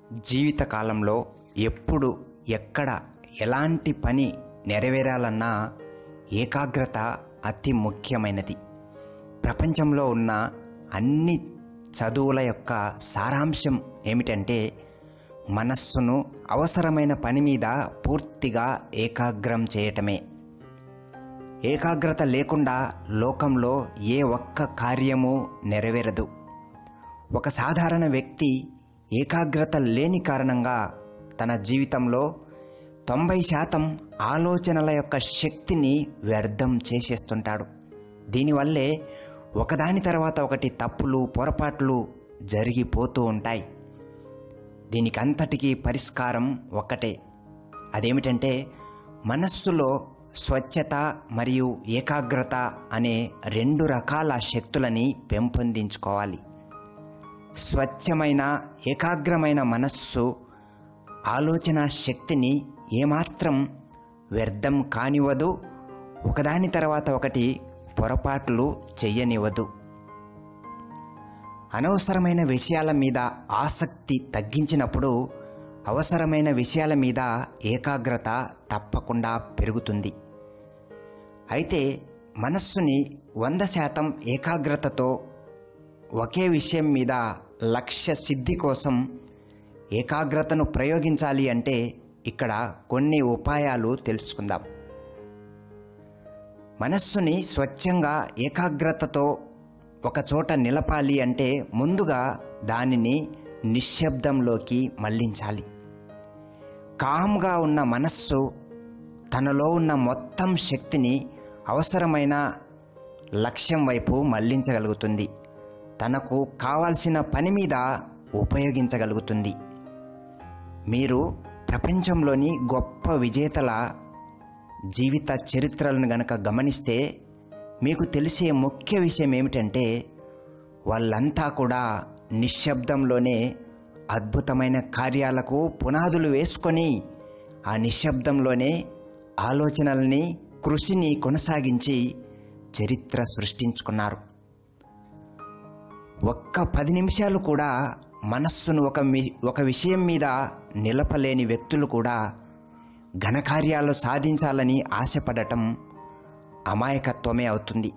జీవితకాలంలో ఎప్పుడు ఎక్కడ ఎలాంటి పని నెరవేరాలన్నా ఏకాగ్రత అతి ముఖ్యమైనది ప్రపంచంలో ఉన్న అన్ని చదువుల యొక్క సారాంశం ఏమిటంటే మనస్సును అవసరమైన పని మీద పూర్తిగా ఏకాగ్రం చేయటమే ఏకాగ్రత లేకుండా లోకంలో ఏ ఒక్క కార్యము నెరవేరదు ఒక సాధారణ వ్యక్తి ఏకాగ్రత లేని కారణంగా తన జీవితంలో తొంభై శాతం ఆలోచనల యొక్క శక్తిని వ్యర్థం చేసేస్తుంటాడు దీనివల్లే ఒకదాని తర్వాత ఒకటి తప్పులు పొరపాట్లు జరిగిపోతూ ఉంటాయి దీనికి అంతటికీ పరిష్కారం ఒక్కటే అదేమిటంటే మనస్సులో స్వచ్ఛత మరియు ఏకాగ్రత అనే రెండు రకాల శక్తులని పెంపొందించుకోవాలి స్వచ్ఛమైన ఏకాగ్రమైన మనస్సు ఆలోచన శక్తిని ఏమాత్రం వ్యర్థం కానివ్వదు ఒకదాని తర్వాత ఒకటి పొరపాట్లు చెయ్యనివ్వదు అనవసరమైన విషయాల మీద ఆసక్తి తగ్గించినప్పుడు అవసరమైన విషయాల మీద ఏకాగ్రత తప్పకుండా పెరుగుతుంది అయితే మనస్సుని వంద శాతం ఏకాగ్రతతో ఒకే విషయం మీద లక్ష్య సిద్ధి కోసం ఏకాగ్రతను ప్రయోగించాలి అంటే ఇక్కడ కొన్ని ఉపాయాలు తెలుసుకుందాం మనస్సుని స్వచ్ఛంగా ఏకాగ్రతతో ఒక చోట నిలపాలి అంటే ముందుగా దానిని నిశ్శబ్దంలోకి మళ్లించాలి కామ్గా ఉన్న మనస్సు తనలో ఉన్న మొత్తం శక్తిని అవసరమైన లక్ష్యం వైపు మళ్లించగలుగుతుంది తనకు కావాల్సిన పని మీద ఉపయోగించగలుగుతుంది మీరు ప్రపంచంలోని గొప్ప విజేతల జీవిత చరిత్రలను గనక గమనిస్తే మీకు తెలిసే ముఖ్య విషయం ఏమిటంటే వాళ్ళంతా కూడా నిశ్శబ్దంలోనే అద్భుతమైన కార్యాలకు పునాదులు వేసుకొని ఆ నిశ్శబ్దంలోనే ఆలోచనల్ని కృషిని కొనసాగించి చరిత్ర సృష్టించుకున్నారు ఒక్క పది నిమిషాలు కూడా మనస్సును ఒక మి- ఒక విషయం మీద నిలపలేని వ్యక్తులు కూడా ఘనకార్యాలు సాధించాలని ఆశపడటం అమాయకత్వమే అవుతుంది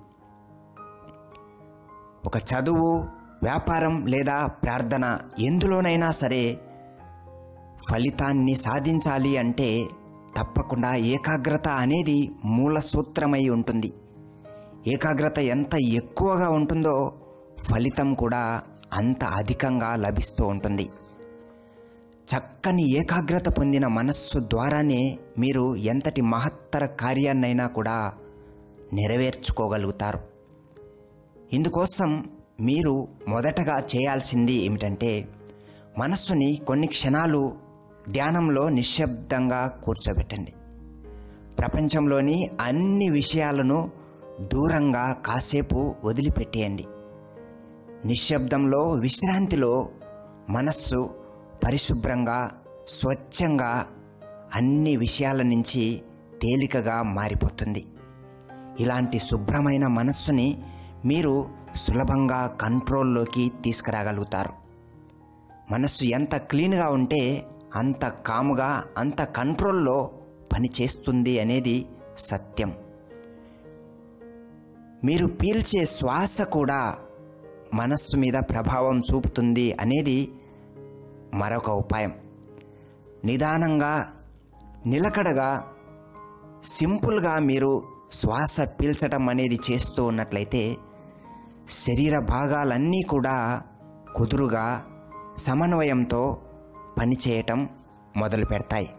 ఒక చదువు వ్యాపారం లేదా ప్రార్థన ఎందులోనైనా సరే ఫలితాన్ని సాధించాలి అంటే తప్పకుండా ఏకాగ్రత అనేది మూల సూత్రమై ఉంటుంది ఏకాగ్రత ఎంత ఎక్కువగా ఉంటుందో ఫలితం కూడా అంత అధికంగా లభిస్తూ ఉంటుంది చక్కని ఏకాగ్రత పొందిన మనస్సు ద్వారానే మీరు ఎంతటి మహత్తర కార్యాన్నైనా కూడా నెరవేర్చుకోగలుగుతారు ఇందుకోసం మీరు మొదటగా చేయాల్సింది ఏమిటంటే మనస్సుని కొన్ని క్షణాలు ధ్యానంలో నిశ్శబ్దంగా కూర్చోబెట్టండి ప్రపంచంలోని అన్ని విషయాలను దూరంగా కాసేపు వదిలిపెట్టేయండి నిశ్శబ్దంలో విశ్రాంతిలో మనస్సు పరిశుభ్రంగా స్వచ్ఛంగా అన్ని విషయాల నుంచి తేలికగా మారిపోతుంది ఇలాంటి శుభ్రమైన మనస్సుని మీరు సులభంగా కంట్రోల్లోకి తీసుకురాగలుగుతారు మనస్సు ఎంత క్లీన్గా ఉంటే అంత కాముగా అంత కంట్రోల్లో పని చేస్తుంది అనేది సత్యం మీరు పీల్చే శ్వాస కూడా మనస్సు మీద ప్రభావం చూపుతుంది అనేది మరొక ఉపాయం నిదానంగా నిలకడగా సింపుల్గా మీరు శ్వాస పీల్చడం అనేది చేస్తూ ఉన్నట్లయితే శరీర భాగాలన్నీ కూడా కుదురుగా సమన్వయంతో పనిచేయటం మొదలు పెడతాయి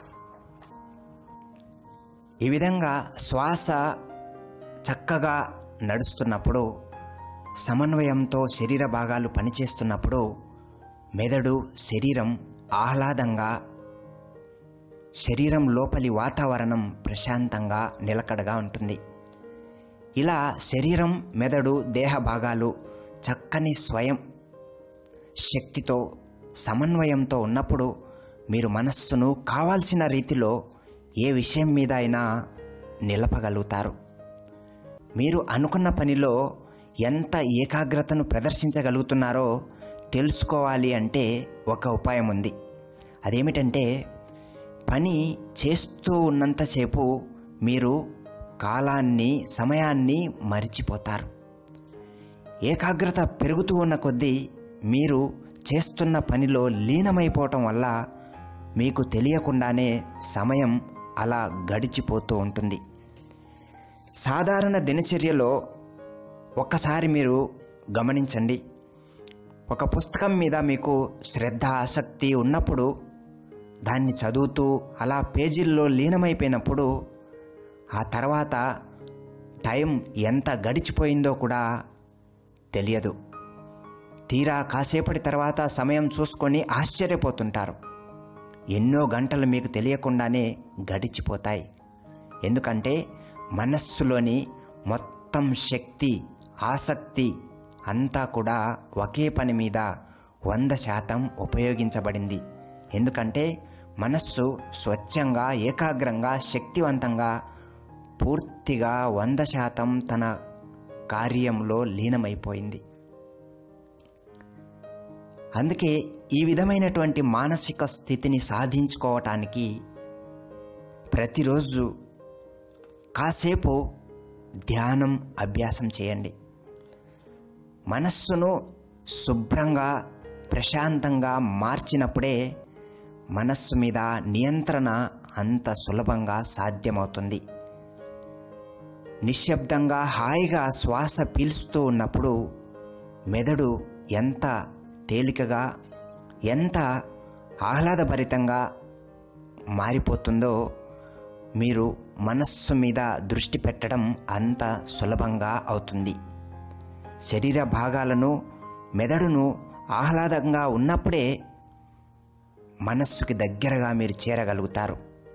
ఈ విధంగా శ్వాస చక్కగా నడుస్తున్నప్పుడు సమన్వయంతో శరీర భాగాలు పనిచేస్తున్నప్పుడు మెదడు శరీరం ఆహ్లాదంగా శరీరం లోపలి వాతావరణం ప్రశాంతంగా నిలకడగా ఉంటుంది ఇలా శరీరం మెదడు దేహ భాగాలు చక్కని స్వయం శక్తితో సమన్వయంతో ఉన్నప్పుడు మీరు మనస్సును కావాల్సిన రీతిలో ఏ విషయం మీద అయినా నిలపగలుగుతారు మీరు అనుకున్న పనిలో ఎంత ఏకాగ్రతను ప్రదర్శించగలుగుతున్నారో తెలుసుకోవాలి అంటే ఒక ఉపాయం ఉంది అదేమిటంటే పని చేస్తూ ఉన్నంతసేపు మీరు కాలాన్ని సమయాన్ని మరిచిపోతారు ఏకాగ్రత పెరుగుతూ ఉన్న కొద్దీ మీరు చేస్తున్న పనిలో లీనమైపోవటం వల్ల మీకు తెలియకుండానే సమయం అలా గడిచిపోతూ ఉంటుంది సాధారణ దినచర్యలో ఒక్కసారి మీరు గమనించండి ఒక పుస్తకం మీద మీకు శ్రద్ధ ఆసక్తి ఉన్నప్పుడు దాన్ని చదువుతూ అలా పేజీల్లో లీనమైపోయినప్పుడు ఆ తర్వాత టైం ఎంత గడిచిపోయిందో కూడా తెలియదు తీరా కాసేపటి తర్వాత సమయం చూసుకొని ఆశ్చర్యపోతుంటారు ఎన్నో గంటలు మీకు తెలియకుండానే గడిచిపోతాయి ఎందుకంటే మనస్సులోని మొత్తం శక్తి ఆసక్తి అంతా కూడా ఒకే పని మీద వంద శాతం ఉపయోగించబడింది ఎందుకంటే మనస్సు స్వచ్ఛంగా ఏకాగ్రంగా శక్తివంతంగా పూర్తిగా వంద శాతం తన కార్యంలో లీనమైపోయింది అందుకే ఈ విధమైనటువంటి మానసిక స్థితిని సాధించుకోవటానికి ప్రతిరోజు కాసేపు ధ్యానం అభ్యాసం చేయండి మనస్సును శుభ్రంగా ప్రశాంతంగా మార్చినప్పుడే మనస్సు మీద నియంత్రణ అంత సులభంగా సాధ్యమవుతుంది నిశ్శబ్దంగా హాయిగా శ్వాస పీల్చుతూ ఉన్నప్పుడు మెదడు ఎంత తేలికగా ఎంత ఆహ్లాదభరితంగా మారిపోతుందో మీరు మనస్సు మీద దృష్టి పెట్టడం అంత సులభంగా అవుతుంది శరీర భాగాలను మెదడును ఆహ్లాదంగా ఉన్నప్పుడే మనస్సుకి దగ్గరగా మీరు చేరగలుగుతారు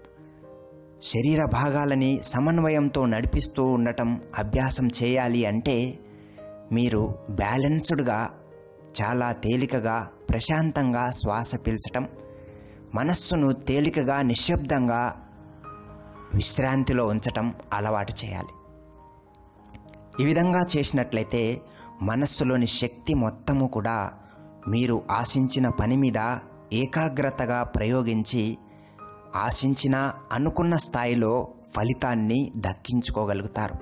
శరీర భాగాలని సమన్వయంతో నడిపిస్తూ ఉండటం అభ్యాసం చేయాలి అంటే మీరు బ్యాలెన్స్డ్గా చాలా తేలికగా ప్రశాంతంగా శ్వాస పీల్చటం మనస్సును తేలికగా నిశ్శబ్దంగా విశ్రాంతిలో ఉంచటం అలవాటు చేయాలి ఈ విధంగా చేసినట్లయితే మనస్సులోని శక్తి మొత్తము కూడా మీరు ఆశించిన పని మీద ఏకాగ్రతగా ప్రయోగించి ఆశించిన అనుకున్న స్థాయిలో ఫలితాన్ని దక్కించుకోగలుగుతారు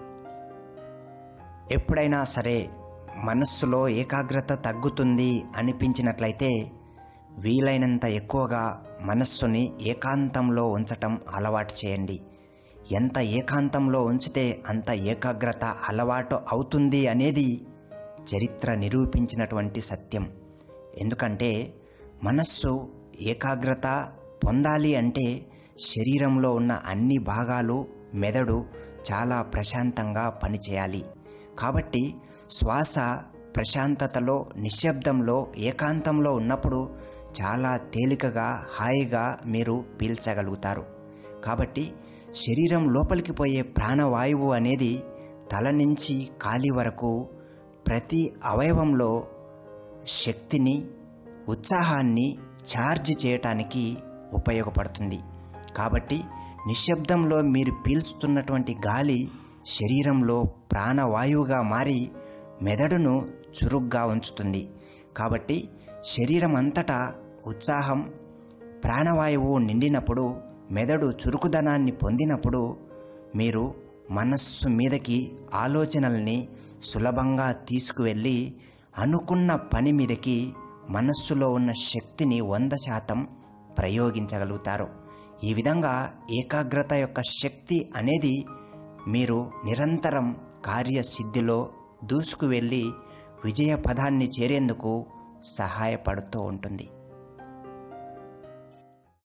ఎప్పుడైనా సరే మనస్సులో ఏకాగ్రత తగ్గుతుంది అనిపించినట్లయితే వీలైనంత ఎక్కువగా మనస్సుని ఏకాంతంలో ఉంచటం అలవాటు చేయండి ఎంత ఏకాంతంలో ఉంచితే అంత ఏకాగ్రత అలవాటు అవుతుంది అనేది చరిత్ర నిరూపించినటువంటి సత్యం ఎందుకంటే మనస్సు ఏకాగ్రత పొందాలి అంటే శరీరంలో ఉన్న అన్ని భాగాలు మెదడు చాలా ప్రశాంతంగా పనిచేయాలి కాబట్టి శ్వాస ప్రశాంతతలో నిశ్శబ్దంలో ఏకాంతంలో ఉన్నప్పుడు చాలా తేలికగా హాయిగా మీరు పీల్చగలుగుతారు కాబట్టి శరీరం లోపలికి పోయే ప్రాణవాయువు అనేది తల నుంచి కాలి వరకు ప్రతి అవయవంలో శక్తిని ఉత్సాహాన్ని ఛార్జ్ చేయటానికి ఉపయోగపడుతుంది కాబట్టి నిశ్శబ్దంలో మీరు పీల్చుతున్నటువంటి గాలి శరీరంలో ప్రాణవాయువుగా మారి మెదడును చురుగ్గా ఉంచుతుంది కాబట్టి శరీరం అంతటా ఉత్సాహం ప్రాణవాయువు నిండినప్పుడు మెదడు చురుకుదనాన్ని పొందినప్పుడు మీరు మనస్సు మీదకి ఆలోచనల్ని సులభంగా తీసుకువెళ్ళి అనుకున్న పని మీదకి మనస్సులో ఉన్న శక్తిని వంద శాతం ప్రయోగించగలుగుతారు ఈ విధంగా ఏకాగ్రత యొక్క శక్తి అనేది మీరు నిరంతరం కార్యసిద్ధిలో దూసుకు వెళ్ళి విజయ పదాన్ని చేరేందుకు సహాయపడుతూ ఉంటుంది